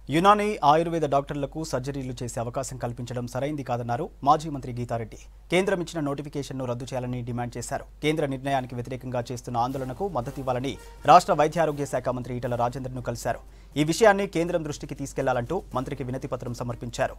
యునానీ ఆయుర్వేద డాక్టర్లకు సర్జరీలు చేసే అవకాశం కల్పించడం సరైంది కాదన్నారు మాజీ మంత్రి గీతారెడ్డి కేంద్రం ఇచ్చిన నోటిఫికేషన్ను రద్దు చేయాలని డిమాండ్ చేశారు కేంద్ర నిర్ణయానికి వ్యతిరేకంగా చేస్తున్న ఆందోళనకు మద్దతు ఇవ్వాలని రాష్ట్ర వైద్యారోగ్య శాఖ మంత్రి ఈటల రాజేందర్ను కలిశారు ఈ విషయాన్ని కేంద్రం దృష్టికి తీసుకెళ్లాలంటూ మంత్రికి వినతి పత్రం సమర్పించారు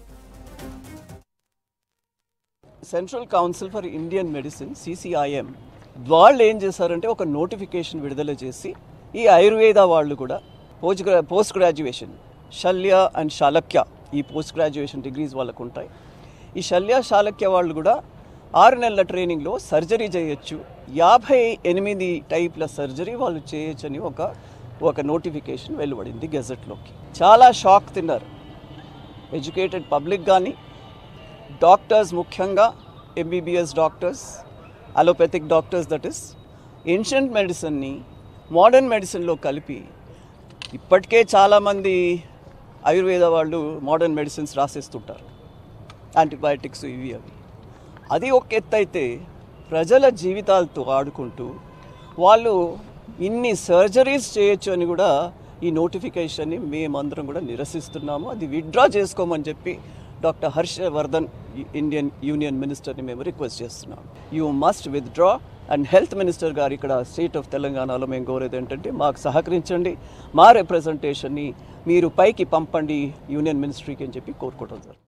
central council for Indian medicine CCIM వాళ్ళు ఏం చేశారంటే ఒక నోటిఫికేషన్ విడుదల చేసి ఈ ఆయుర్వేద వాళ్ళు కూడా పోస్ట్ గ్రా post graduation Shalya and Shalakya ఈ పోస్ట్ గ్రాడ్యుయేషన్ డిగ్రీస్ వాళ్ళకు ఉంటాయి ఈ శల్య శాలక్య వాళ్ళు కూడా ఆరు నెలల ట్రైనింగ్లో సర్జరీ చేయొచ్చు యాభై ఎనిమిది టైప్ల సర్జరీ వాళ్ళు చేయొచ్చు అని ఒక ఒక నోటిఫికేషన్ వెలువడింది గెజెట్లోకి చాలా షాక్ తిన్నారు ఎడ్యుకేటెడ్ పబ్లిక్ కానీ డాక్టర్స్ ముఖ్యంగా MBBS doctors allopathic doctors that is ancient మెడిసిన్ని మోడర్న్ మెడిసిన్లో కలిపి ఇప్పటికే చాలామంది ఆయుర్వేద వాళ్ళు మోడర్న్ మెడిసిన్స్ రాసేస్తుంటారు యాంటీబయాటిక్స్ ఇవి అవి అది ఒక ఎత్తు అయితే ప్రజల జీవితాలతో ఆడుకుంటూ వాళ్ళు ఇన్ని సర్జరీస్ చేయొచ్చు అని కూడా ఈ నోటిఫికేషన్ని మేమందరం కూడా నిరసిస్తున్నాము అది విత్డ్రా చేసుకోమని చెప్పి డాక్టర్ హర్షవర్ధన్ ఇండియన్ యూనియన్ మినిస్టర్ని మేము రిక్వెస్ట్ చేస్తున్నాం you must withdraw and health minister గారు ఇక్కడ స్టేట్ ఆఫ్ తెలంగాణలో మేము కోరేది ఏంటంటే మాకు సహకరించండి మా రిప్రజెంటేషన్ని మీరు పైకి పంపండి యూనియన్ మినిస్ట్రీకి అని చెప్పి కోరుకోవడం జరుగుతుంది